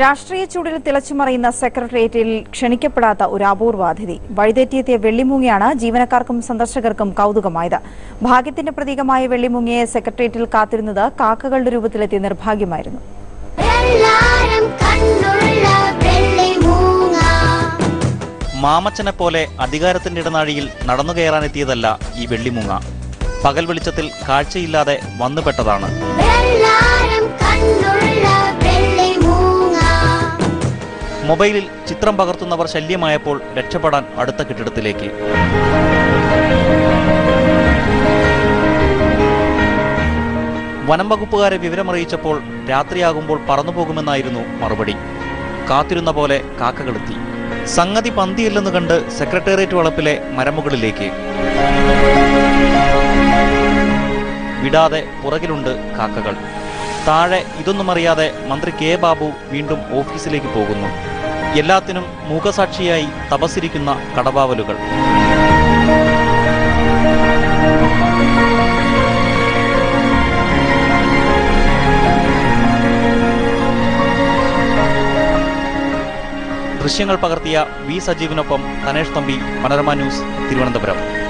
രാഷ്ട്രീയ ചൂടിൽ തിളച്ചുമറിയുന്ന സെക്രട്ടേറിയറ്റിൽ ക്ഷണിക്കപ്പെടാത്ത ഒരു അപൂർവ അതിഥി വഴിതെറ്റിയെത്തിയ വെള്ളിമൂങ്ങയാണ് ജീവനക്കാർക്കും സന്ദർശകർക്കും കൗതുകമായത് ഭാഗ്യത്തിന്റെ പ്രതീകമായ വെള്ളിമൂങ്ങയെ സെക്രട്ടേറിയറ്റിൽ കാത്തിരുന്നത് കാക്കകളുടെ രൂപത്തിലെത്തിയ നിർഭാഗ്യമായിരുന്നു എല്ലാരും കണ്ണുള്ള വെള്ളിമൂങ്ങ മാമച്ചനെ പോലെ അധികാരത്തിന്റെ ഇടനാഴിയിൽ നടന്നു കയറാനെത്തിയതല്ല ഈ വെള്ളിമുങ്ങ പകൽ വെളിച്ചത്തിൽ കാഴ്ചയില്ലാതെ വന്നുപെട്ടതാണ് എല്ലാരും കണ്ണുള്ള വെള്ളിമൂങ്ങ മൊബൈലിൽ ചിത്രം പകർത്തുന്നവർ ശല്യമായപ്പോൾ രക്ഷപ്പെടാൻ അടുത്ത കെട്ടിടത്തിലേക്ക് വനം വകുപ്പുകാരെ വിവരമറിയിച്ചപ്പോൾ രാത്രിയാകുമ്പോൾ പറന്നുപോകുമെന്നായിരുന്നു മറുപടി കാത്തിരുന്ന പോലെ കാക്കകളെത്തി സംഗതി പന്തിയില്ലെന്ന് കണ്ട് സെക്രട്ടേറിയറ്റ് വളപ്പിലെ മരമുകളിലേക്ക് വിടാതെ പുറകിലുണ്ട് കാക്കകൾ താഴെ ഇതൊന്നും അറിയാതെ മന്ത്രി കെ ബാബു വീണ്ടും ഓഫീസിലേക്ക് പോകുന്നു എല്ലാത്തിനും മൂകസാക്ഷിയായി തപസ്സിരിക്കുന്ന കടവാവലുകൾ ദൃശ്യങ്ങൾ പകർത്തിയ വി സജീവിനൊപ്പം തനേഷ് തമ്പി മനോരമ ന്യൂസ് തിരുവനന്തപുരം